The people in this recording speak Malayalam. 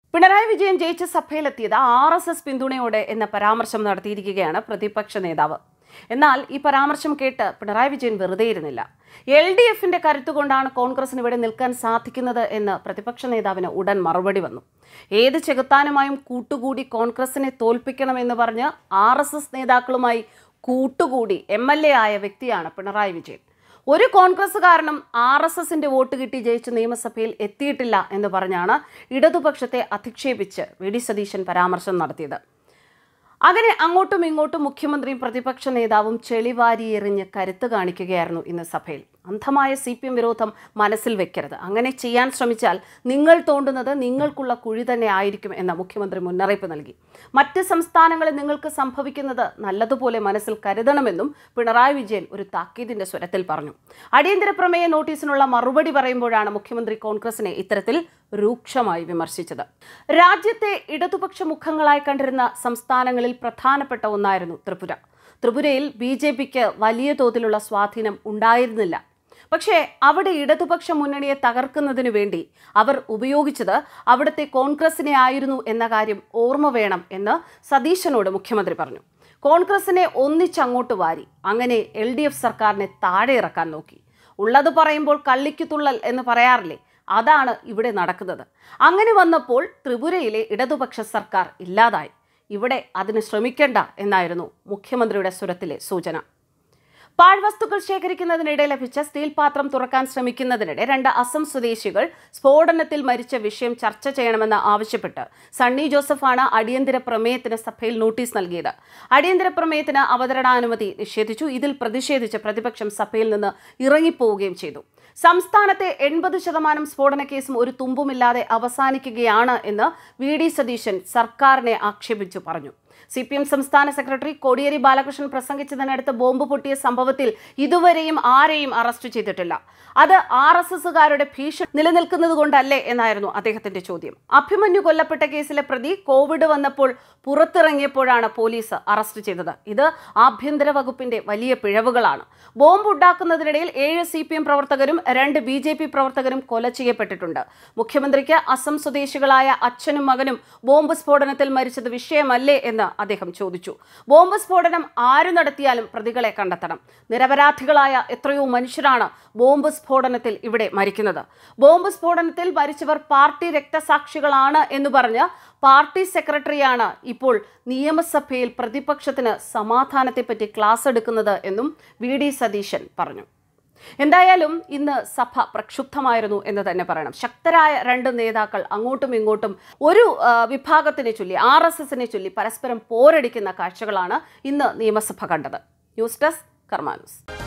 പിണറായി വിജയൻ ജയിച്ച സഭയിലെത്തിയത് ആർ എസ് എസ് പിന്തുണയോടെ എന്ന പരാമർശം നടത്തിയിരിക്കുകയാണ് പ്രതിപക്ഷ നേതാവ് എന്നാൽ ഈ പരാമർശം കേട്ട് പിണറായി വിജയൻ വെറുതെ ഇരുന്നില്ല എൽ ഡി എഫിന്റെ കരുത്തുകൊണ്ടാണ് കോൺഗ്രസിന് ഇവിടെ നിൽക്കാൻ സാധിക്കുന്നത് എന്ന് പ്രതിപക്ഷ നേതാവിന് ഉടൻ മറുപടി വന്നു ഏത് ചെകുത്താനുമായും കൂട്ടുകൂടി കോൺഗ്രസിനെ തോൽപ്പിക്കണമെന്ന് പറഞ്ഞ് ആർ എസ് എസ് നേതാക്കളുമായി കൂട്ടുകൂടി എം എൽ എ ആയ വ്യക്തിയാണ് പിണറായി വിജയൻ ഒരു കോൺഗ്രസ്സുകാരനും ആർ എസ് എസിന്റെ വോട്ട് കിട്ടി ജയിച്ച് നിയമസഭയിൽ എത്തിയിട്ടില്ല എന്ന് പറഞ്ഞാണ് ഇടതുപക്ഷത്തെ അധിക്ഷേപിച്ച് വി ഡി സതീശൻ പരാമർശം നടത്തിയത് അങ്ങനെ അങ്ങോട്ടും ഇങ്ങോട്ടും മുഖ്യമന്ത്രിയും പ്രതിപക്ഷ നേതാവും ചെളിവാരി എറിഞ്ഞ് കരുത്ത് കാണിക്കുകയായിരുന്നു ഇന്ന് സഭയിൽ അന്ധമായ സി പി എം വിരോധം മനസ്സിൽ വെക്കരുത് അങ്ങനെ ചെയ്യാൻ ശ്രമിച്ചാൽ നിങ്ങൾ തോണ്ടുന്നത് നിങ്ങൾക്കുള്ള കുഴി തന്നെ ആയിരിക്കും എന്ന മുഖ്യമന്ത്രി മുന്നറിയിപ്പ് നൽകി മറ്റ് സംസ്ഥാനങ്ങളിൽ നിങ്ങൾക്ക് സംഭവിക്കുന്നത് നല്ലതുപോലെ മനസ്സിൽ കരുതണമെന്നും പിണറായി വിജയൻ ഒരു താക്കീതിന്റെ സ്വരത്തിൽ പറഞ്ഞു അടിയന്തര പ്രമേയ നോട്ടീസിനുള്ള മറുപടി പറയുമ്പോഴാണ് മുഖ്യമന്ത്രി കോൺഗ്രസിനെ ഇത്തരത്തിൽ രൂക്ഷമായി വിമർശിച്ചത് രാജ്യത്തെ ഇടതുപക്ഷ മുഖങ്ങളായി കണ്ടിരുന്ന സംസ്ഥാനങ്ങളിൽ പ്രധാനപ്പെട്ട ഒന്നായിരുന്നു ത്രിപുര ത്രിപുരയിൽ ബി ജെ പിക്ക് വലിയ തോതിലുള്ള സ്വാധീനം ഉണ്ടായിരുന്നില്ല പക്ഷേ അവിടെ ഇടതുപക്ഷ മുന്നണിയെ തകർക്കുന്നതിനു വേണ്ടി അവർ ഉപയോഗിച്ചത് അവിടുത്തെ കോൺഗ്രസിനെ ആയിരുന്നു എന്ന കാര്യം ഓർമ്മ വേണം എന്ന് സതീശനോട് മുഖ്യമന്ത്രി പറഞ്ഞു കോൺഗ്രസിനെ ഒന്നിച്ചങ്ങോട്ട് വാരി അങ്ങനെ എൽ ഡി എഫ് സർക്കാരിനെ താഴെ ഇറക്കാൻ നോക്കി ഉള്ളത് പറയുമ്പോൾ കള്ളിക്ക് തുള്ളൽ എന്ന് പറയാറില്ലേ അതാണ് ഇവിടെ നടക്കുന്നത് അങ്ങനെ വന്നപ്പോൾ ത്രിപുരയിലെ ഇടതുപക്ഷ സർക്കാർ ഇല്ലാതായി ഇവിടെ അതിന് ശ്രമിക്കേണ്ട എന്നായിരുന്നു മുഖ്യമന്ത്രിയുടെ സ്വരത്തിലെ സൂചന പാഴ്വസ്തുക്കൾ ശേഖരിക്കുന്നതിനിടെ ലഭിച്ച സ്റ്റീൽ പാത്രം തുറക്കാൻ ശ്രമിക്കുന്നതിനിടെ രണ്ട് അസം സ്വദേശികൾ സ്ഫോടനത്തിൽ മരിച്ച വിഷയം ചർച്ച ചെയ്യണമെന്ന് ആവശ്യപ്പെട്ട് സണ്ണി ജോസഫാണ് അടിയന്തര പ്രമേയത്തിന് സഭയിൽ നോട്ടീസ് നൽകിയത് അടിയന്തര പ്രമേയത്തിന് അവതരണാനുമതി നിഷേധിച്ചു ഇതിൽ പ്രതിഷേധിച്ച് പ്രതിപക്ഷം സഭയിൽ നിന്ന് ഇറങ്ങിപ്പോവുകയും ചെയ്തു സംസ്ഥാനത്തെ എൺപത് ശതമാനം സ്ഫോടന കേസും ഒരു തുമ്പുമില്ലാതെ അവസാനിക്കുകയാണ് എന്ന് വി ഡി സതീശൻ സർക്കാരിനെ ആക്ഷേപിച്ചു പറഞ്ഞു സി പി എം സംസ്ഥാന സെക്രട്ടറി കോടിയേരി ബാലകൃഷ്ണൻ പ്രസംഗിച്ചതിനടുത്ത് ബോംബ് പൊട്ടിയ സംഭവത്തിൽ ഇതുവരെയും ആരെയും അറസ്റ്റ് ചെയ്തിട്ടില്ല അത് ആർ എസ് എസുകാരുടെ ഭീഷണി നിലനിൽക്കുന്നത് കൊണ്ടല്ലേ എന്നായിരുന്നു അദ്ദേഹത്തിന്റെ ചോദ്യം അഭിമന്യു കൊല്ലപ്പെട്ട കേസിലെ പ്രതി കോവിഡ് വന്നപ്പോൾ പുറത്തിറങ്ങിയപ്പോഴാണ് പോലീസ് അറസ്റ്റ് ചെയ്തത് ഇത് ആഭ്യന്തര വകുപ്പിന്റെ വലിയ പിഴവുകളാണ് ബോംബ് ഉണ്ടാക്കുന്നതിനിടയിൽ ഏഴ് സി പി എം പ്രവർത്തകരും രണ്ട് ബി ജെ പി പ്രവർത്തകരും കൊല ചെയ്യപ്പെട്ടിട്ടുണ്ട് മുഖ്യമന്ത്രിക്ക് അസം സ്വദേശികളായ അച്ഛനും മകനും ബോംബ് സ്ഫോടനത്തിൽ മരിച്ചത് വിഷയമല്ലേ എന്ന് അദ്ദേഹം ചോദിച്ചു ബോംബ് സ്ഫോടനം ആര് നടത്തിയാലും പ്രതികളെ കണ്ടെത്തണം നിരപരാധികളായ എത്രയോ മനുഷ്യരാണ് ബോംബ് സ്ഫോടനത്തിൽ ഇവിടെ മരിക്കുന്നത് ബോംബ് സ്ഫോടനത്തിൽ മരിച്ചവർ പാർട്ടി രക്തസാക്ഷികളാണ് എന്ന് പറഞ്ഞ് പാർട്ടി സെക്രട്ടറിയാണ് ഇപ്പോൾ നിയമസഭയിൽ പ്രതിപക്ഷത്തിന് സമാധാനത്തെപ്പറ്റി ക്ലാസ് എടുക്കുന്നത് എന്നും വി ഡി സതീശൻ പറഞ്ഞു എന്തായാലും ഇന്ന് സഭ പ്രക്ഷുബ്ധമായിരുന്നു എന്ന് തന്നെ പറയണം ശക്തരായ രണ്ട് നേതാക്കൾ അങ്ങോട്ടും ഇങ്ങോട്ടും ഒരു ആ, വിഭാഗത്തിനെ ചൊല്ലി ആർ എസ് എസിനെ ചൊല്ലി പരസ്പരം പോരടിക്കുന്ന കാഴ്ചകളാണ് ഇന്ന് നിയമസഭ കണ്ടത് ന്യൂസ് ഡെസ്ക് കർമാനൂസ്